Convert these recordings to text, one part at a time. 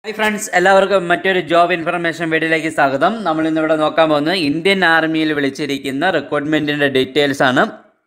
hi friends എല്ലാവർക്കും മറ്റൊരു job information വീഡിയോയിലേക്ക് സ്വാഗതം നമ്മൾ ഇന്നിവിടെ നോക്കാൻ പോകുന്നത് ഇന്ത്യൻ ആർമിയിൽ വിളിച്ചിരിക്കുന്ന റിക്രൂട്ട്മെൻറ്റിൻ്റെ ഡീറ്റെയിൽസ് ആണ്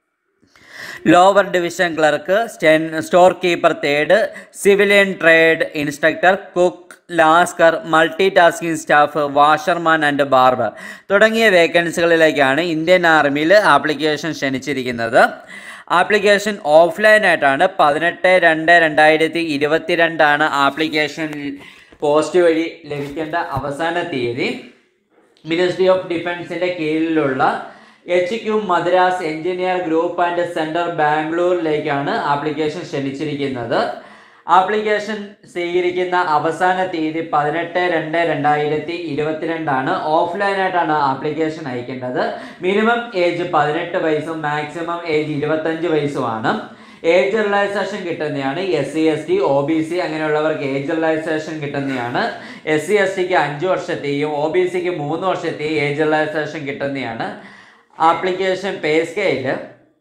lower division clerk sten store keeper third civilian trade instructor cook lascar multi tasking staff washerman and barber തുടങ്ങിയ വേക്കൻസികളിലേക്കാണ് ഇന്ത്യൻ ആർമിയിൽ ആപ്ലിക്കേഷൻ ക്ഷണിച്ചിരിക്കുന്നത് ആപ്ലിക്കേഷൻ ഓഫ്ലൈനായിട്ടാണ് പതിനെട്ട് രണ്ട് രണ്ടായിരത്തി ഇരുപത്തിരണ്ടാണ് ആപ്ലിക്കേഷൻ പോസ്റ്റ് വഴി ലഭിക്കേണ്ട അവസാന തീയതി മിനിസ്ട്രി ഓഫ് ഡിഫൻസിന്റെ കീഴിലുള്ള H Q Madras engineer group and centre ബാംഗ്ലൂരിലേക്കാണ് ആപ്ലിക്കേഷൻ ക്ഷണിച്ചിരിക്കുന്നത് ആപ്ലിക്കേഷൻ സ്വീകരിക്കുന്ന അവസാന തീയതി പതിനെട്ട് രണ്ട് രണ്ടായിരത്തി ഇരുപത്തിരണ്ടാണ് ഓഫ്ലൈനായിട്ടാണ് ആപ്ലിക്കേഷൻ അയക്കേണ്ടത് മിനിമം ഏജ് പതിനെട്ട് വയസ്സും മാക്സിമം ഏജ് ഇരുപത്തഞ്ച് വയസ്സുമാണ് ഏജ് റിലാക്സേഷൻ കിട്ടുന്നതാണ് S C S T O B C അങ്ങനെയുള്ളവർക്ക് ഏജ് റിലാക്സേഷൻ കിട്ടുന്നതാണ് എസ് സി എസ് ടിക്ക് അഞ്ച് വർഷത്തെയും ഒ ബി സിക്ക് മൂന്ന് വർഷത്തെയും ഏജ് റിലാക്സേഷൻ കിട്ടുന്നതാണ് application pay scale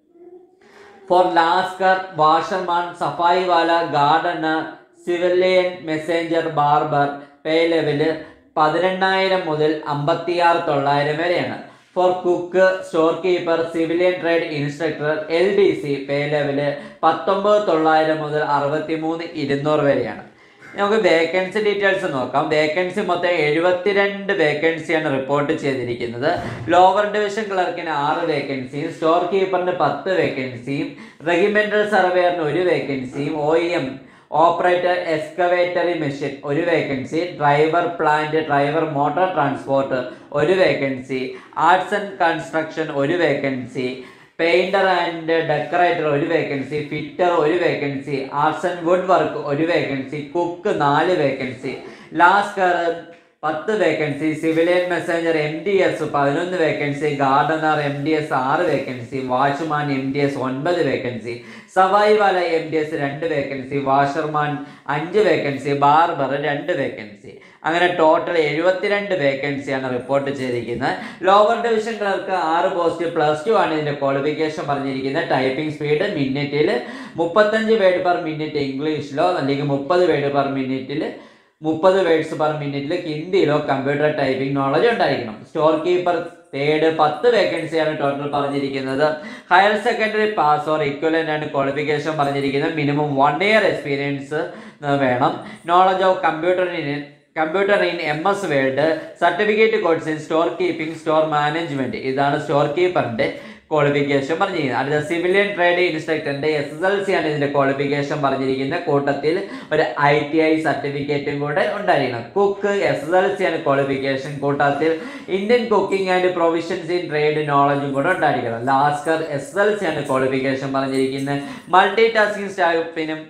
for lascar washerman safai wala Gardner civilian messenger barber pay level പതിനെണ്ണായിരം മുതൽ അമ്പത്തിയാറ് തൊള്ളായിരം വരെയാണ് for cook store keeper civilian trade instructor L D C pay level പത്തൊമ്പത് തൊള്ളായിരം മുതൽ അറുപത്തി മൂന്ന് ഇരുന്നൂറ് വരെയാണ് നമുക്ക് വേക്കൻസി ഡീറ്റെയിൽസ് നോക്കാം വേക്കൻസി മൊത്തം എഴുപത്തിരണ്ട് വേക്കൻസിയാണ് റിപ്പോർട്ട് ചെയ്തിരിക്കുന്നത് ലോവർ ഡിവിഷൻ ക്ലർക്കിന് ആറ് വേക്കൻസിയും സ്റ്റോർ കീപ്പറിന് പത്ത് വേക്കൻസിയും റെഗിമെന്റൽ സർവേയറിന് ഒരു വേക്കൻസിയും ഒ എം ഓപ്പറേറ്റർ എക്സ്കവേറ്ററി മെഷീൻ ഒരു vacancy driver plant driver motor transport ഒരു വേക്കൻസി ആർട്സ് ആൻഡ് കൺസ്ട്രക്ഷൻ ഒരു വേക്കൻസി പെയിന്റർ ആൻഡ് ഡെക്കറേറ്റർ ഒരു വേക്കൻസി ഫിറ്റർ ഒരു vacancy arts and wood work ഒരു വേക്കൻസി കുക്ക് നാല് വേക്കൻസി ലാസ്കർ പത്ത് vacancy civilian messenger M D S പതിനൊന്ന് vacancy gardener M D S ആറ് vacancy watchman M D S ഒൻപത് vacancy safai wala M D S രണ്ട് vacancy washerman അഞ്ച് vacancy barber രണ്ട് vacancy അങ്ങനെ ടോട്ടൽ എഴുപത്തിരണ്ട് വേക്കൻസിയാണ് റിപ്പോർട്ട് ചെയ്തിരിക്കുന്നത് ലോവർ ഡിവിഷൻ ക്ലർക്ക് ആറ് പോസ്റ്റ് പ്ലസ് ടു ആണ് ഇതിന്റെ ക്വാളിഫിക്കേഷൻ പറഞ്ഞിരിക്കുന്നത് ടൈപ്പിംഗ് സ്പീഡ് മിനിറ്റിൽ മുപ്പത്തഞ്ച് വേർഡ് പെർ മിനിറ്റ് ഇംഗ്ലീഷിലോ അല്ലെങ്കിൽ മുപ്പത് വേർഡ് പെർ മിനിറ്റിൽ മുപ്പത് വേർഡ്സ് പെർ മിനിറ്റിൽ ഹിന്ദിയിലോ കമ്പ്യൂട്ടർ ടൈപ്പിംഗ് നോളജ് ഉണ്ടായിരിക്കണം സ്റ്റോർ കീപ്പർ തേർഡ് പത്ത് വേക്കൻസിയാണ് ടോട്ടൽ പറഞ്ഞിരിക്കുന്നത് higher secondary pass or equivalent ആണ് ക്വാളിഫിക്കേഷൻ പറഞ്ഞിരിക്കുന്നത് മിനിമം വൺ ഇയർ എക്സ്പീരിയൻസ് വേണം knowledge of computer in computer in M S Word certificate course in store keeping store management ഇതാണ് store കീപ്പറിന്റെ qualification പറഞ്ഞിരിക്കുന്നത് അടുത്ത സിവിലിയൻ ട്രേഡ് ഇൻസ്ട്രക്ടറിന്റെ S S L C ആണ് ഇതിന്റെ ക്വാളിഫിക്കേഷൻ പറഞ്ഞിരിക്കുന്ന കൂട്ടത്തിൽ ഒരു ഐ ടി ഐ സർട്ടിഫിക്കറ്റും കൂടെ ഉണ്ടായിരിക്കണം cook S S L C ആണ് ക്വാളിഫിക്കേഷൻ കൂട്ടത്തിൽ Indian cooking and provisions in trade നോളജും കൂടെ ഉണ്ടായിരിക്കണം lascar S S L C ആണ് ക്വാളിഫിക്കേഷൻ പറഞ്ഞിരിക്കുന്നത് മൾട്ടി ടാസ്കിംഗ് സ്റ്റാഫിനും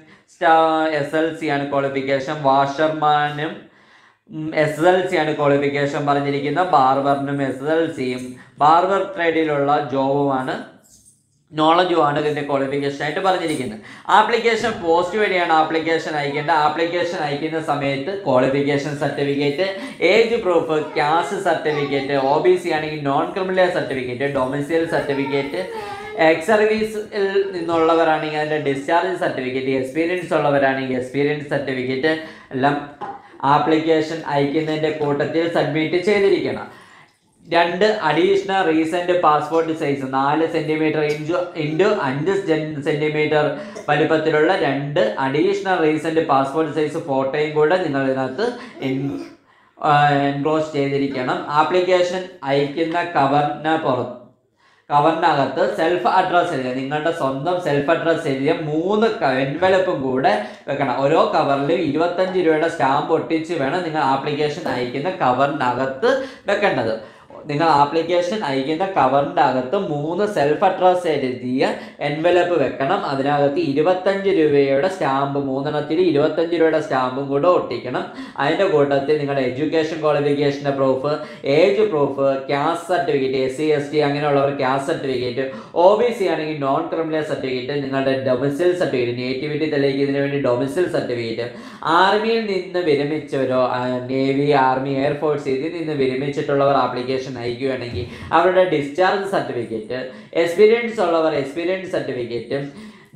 എസ് എൽ സി ആണ് ക്വാളിഫിക്കേഷൻ വാഷർമാനും എസ് എൽ സി ആണ് ക്വാളിഫിക്കേഷൻ പറഞ്ഞിരിക്കുന്നത് ബാർബറിനും എസ് എൽ സിയും ബാർബർ ട്രേഡിലുള്ള ജോബുമാണ് നോളജുമാണ് ഇതിന്റെ ക്വാളിഫിക്കേഷൻ ആയിട്ട് പറഞ്ഞിരിക്കുന്നത് ആപ്ലിക്കേഷൻ പോസ്റ്റ് വഴിയാണ് ആപ്ലിക്കേഷൻ അയക്കേണ്ടത് ആപ്ലിക്കേഷൻ അയക്കുന്ന സമയത്ത് qualification certificate age proof caste certificate O B C ആണെങ്കിൽ non criminal certificate domicile certificate ex സർവീസിൽ നിന്നുള്ളവരാണെങ്കിൽ അതിൻ്റെ ഡിസ്ചാർജ് സർട്ടിഫിക്കറ്റ് എക്സ്പീരിയൻസ് ഉള്ളവരാണെങ്കിൽ എക്സ്പീരിയൻസ് സർട്ടിഫിക്കറ്റ് എല്ലാം ആപ്ലിക്കേഷൻ അയക്കുന്നതിൻ്റെ കൂട്ടത്തിൽ സബ്മിറ്റ് ചെയ്തിരിക്കണം രണ്ട് അഡീഷണൽ റീസെന്റ് പാസ്പോർട്ട് സൈസ് നാല് സെന്റിമീറ്റർ ഇഞ്ചു ഇൻറ്റു അഞ്ച് സെന്റിമീറ്റർ വലിപ്പത്തിലുള്ള രണ്ട് അഡീഷണൽ റീസെന്റ് പാസ്പോർട്ട് സൈസ് ഫോട്ടോയും കൂടെ നിങ്ങൾ ഇതിനകത്ത് എൻക്ലോസ് ചെയ്തിരിക്കണം ആപ്ലിക്കേഷൻ അയക്കുന്ന കവറിന് പുറത്ത് കവറിനകത്ത് സെൽഫ് അഡ്രസ് എഴുതുക നിങ്ങളുടെ സ്വന്തം സെൽഫ് അഡ്രസ് എഴുതിയ മൂന്ന് എൻവലപ്പും കൂടെ വെക്കണം ഓരോ കവറിലും ഇരുപത്തഞ്ച് രൂപയുടെ സ്റ്റാമ്പ് ഒട്ടിച്ച് വേണം നിങ്ങൾ ആപ്ലിക്കേഷൻ അയക്കുന്ന കവറിനകത്ത് വെക്കേണ്ടത് നിങ്ങൾ ആപ്ലിക്കേഷൻ അയക്കുന്ന കവറിൻ്റെ അകത്ത് മൂന്ന് സെൽഫ് അഡ്രസ് എഴുതിയ എൻവലപ്പ് വെക്കണം അതിനകത്ത് ഇരുപത്തഞ്ച് രൂപയുടെ സ്റ്റാമ്പ് മൂന്നെണ്ണത്തിൽ ഇരുപത്തഞ്ച് രൂപയുടെ സ്റ്റാമ്പും കൂടെ ഒട്ടിക്കണം അതിൻ്റെ കൂട്ടത്തിൽ നിങ്ങളുടെ എഡ്യൂക്കേഷൻ ക്വാളിഫിക്കേഷൻ്റെ proof age proof caste certificate S C S T അങ്ങനെയുള്ളവർ caste certificate O B C ആണെങ്കിൽ നോൺ ക്രിമിനൽ സർട്ടിഫിക്കറ്റ് നിങ്ങളുടെ ഡൊമിസിൽ സർട്ടിഫിക്കറ്റ് നേറ്റിവിറ്റി തെളിയിക്കുന്നതിന് വേണ്ടി ഡൊമിസിൽ സർട്ടിഫിക്കറ്റ് ആർമിയിൽ നിന്ന് വിരമിച്ചവരോ നേവി ആർമി എയർഫോഴ്സ് ഇതിൽ നിന്ന് വിരമിച്ചിട്ടുള്ളവർ ആപ്ലിക്കേഷൻ അയക്കുകയാണെങ്കിൽ അവരുടെ ഡിസ്ചാർജ് സർട്ടിഫിക്കറ്റ് എക്സ്പീരിയൻസ് ഉള്ളവർ എക്സ്പീരിയൻസ് സർട്ടിഫിക്കറ്റും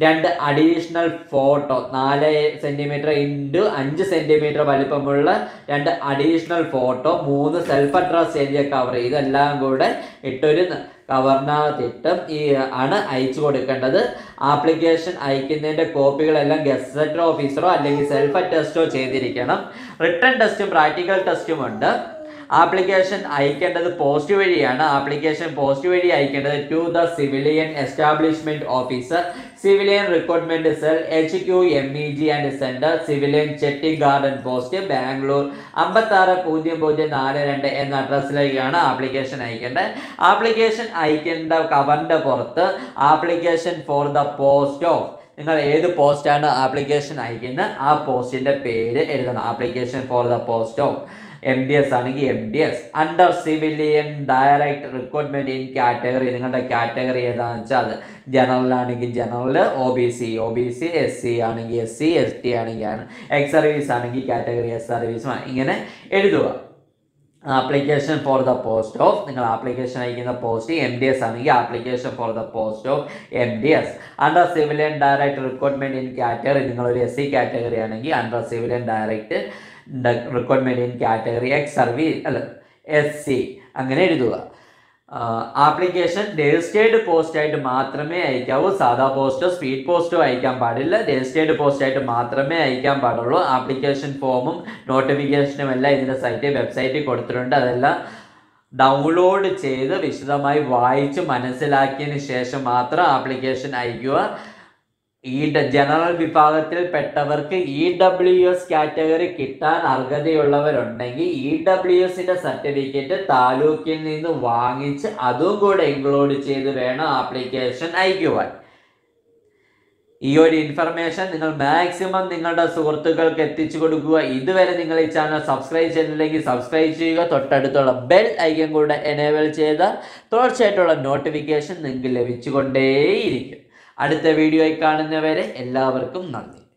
രണ്ട് അഡീഷണൽ ഫോട്ടോ നാല് സെൻറ്റിമീറ്റർ ഇൻറ്റു അഞ്ച് സെൻറ്റിമീറ്റർ വലിപ്പമുള്ള രണ്ട് അഡീഷണൽ ഫോട്ടോ മൂന്ന് സെൽഫ് അഡ്രസ് എഴുതിയ കവർ ഇതെല്ലാം കൂടെ ഇട്ടൊരു കവറിനകത്തിട്ട് ഈ ആണ് അയച്ചു കൊടുക്കേണ്ടത് ആപ്ലിക്കേഷൻ അയക്കുന്നതിൻ്റെ കോപ്പികളെല്ലാം ഗസറ്റർ ഓഫീസറോ അല്ലെങ്കിൽ സെൽഫ് അറ്റസ്റ്റോ ചെയ്തിരിക്കണം റിട്ടേൺ ടെസ്റ്റും പ്രാക്ടിക്കൽ ടെസ്റ്റും ഉണ്ട് ആപ്ലിക്കേഷൻ അയക്കേണ്ടത് പോസ്റ്റ് വഴിയാണ് ആപ്ലിക്കേഷൻ പോസ്റ്റ് വഴി അയക്കേണ്ടത് to the civilian establishment officer civilian recruitment cell H Q M E G and centre civilian Chetty garden post Bangalore അമ്പത്താറ് പൂജ്യം പൂജ്യം നാല് രണ്ട് എന്ന അഡ്രസ്സിലേക്കാണ് ആപ്ലിക്കേഷൻ അയക്കേണ്ടത് ആപ്ലിക്കേഷൻ അയക്കേണ്ട കവറിന്റെ പുറത്ത് application for the post of നിങ്ങൾ ഏത് പോസ്റ്റാണ് ആപ്ലിക്കേഷൻ അയക്കുന്നത് ആ പോസ്റ്റിന്റെ പേര് എഴുതണം application for the post of M D S ആണെങ്കിൽ M D S under civilian direct recruitment in category നിങ്ങളുടെ കാറ്റഗറി ഏതാണെന്ന് വെച്ചാൽ അത് ജനറൽ ആണെങ്കിൽ general O B C O B C S C ആണെങ്കിൽ എസ് സി എസ് ടി ആണെങ്കിൽ ex service ആണെങ്കിൽ category ex service ഇങ്ങനെ എഴുതുക application for the post of നിങ്ങൾ ആപ്ലിക്കേഷൻ അയക്കുന്ന പോസ്റ്റ് എം ഡി എസ് ആണെങ്കിൽ application for the post of M D S under civilian direct recruitment in category നിങ്ങളൊരു S C category ആണെങ്കിൽ under civilian direct recruitment in category ex service അല്ല S C അങ്ങനെ എഴുതുക application registered post ആയിട്ട് മാത്രമേ അയക്കാവൂ സാധാ പോസ്റ്റോ speed പോസ്റ്റോ അയക്കാൻ പാടില്ല രജിസ്റ്റേർഡ് പോസ്റ്റ് ആയിട്ട് മാത്രമേ അയക്കാൻ പാടുള്ളൂ ആപ്ലിക്കേഷൻ ഫോമും നോട്ടിഫിക്കേഷനും എല്ലാം ഇതിൻ്റെ സൈറ്റിൽ വെബ്സൈറ്റിൽ കൊടുത്തിട്ടുണ്ട് അതെല്ലാം ഡൗൺലോഡ് ചെയ്ത് വിശദമായി വായിച്ച് മനസ്സിലാക്കിയതിന് ശേഷം മാത്രം ആപ്ലിക്കേഷൻ അയക്കുക ഈ ഡ- ജനറൽ വിഭാഗത്തിൽ പെട്ടവർക്ക് ഇ ഡബ്ല്യു എസ് കാറ്റഗറി കിട്ടാൻ അർഹതയുള്ളവരുണ്ടെങ്കിൽ ഇ ഡബ്ല്യു എസിന്റെ സർട്ടിഫിക്കറ്റ് താലൂക്കിൽ നിന്ന് വാങ്ങിച്ച് അതും കൂടെ ഇൻക്ലൂഡ് ചെയ്ത് വേണം ആപ്ലിക്കേഷൻ അയക്കുവാൻ ഈ ഒരു ഇൻഫർമേഷൻ നിങ്ങൾ മാക്സിമം നിങ്ങളുടെ സുഹൃത്തുക്കൾക്ക് എത്തിച്ചു കൊടുക്കുക ഇതുവരെ നിങ്ങൾ ഈ ചാനൽ സബ്സ്ക്രൈബ് ചെയ്തില്ലെങ്കിൽ സബ്സ്ക്രൈബ് ചെയ്യുക തൊട്ടടുത്തുള്ള ബെൽ ഐക്കൺ കൂടെ എനേബിൾ ചെയ്താൽ തുടർച്ചയായിട്ടുള്ള നോട്ടിഫിക്കേഷൻ നിങ്ങൾക്ക് ലഭിച്ചുകൊണ്ടേയിരിക്കും അടുത്ത വീഡിയോയിൽ കാണുന്നവരെ എല്ലാവർക്കും നന്ദി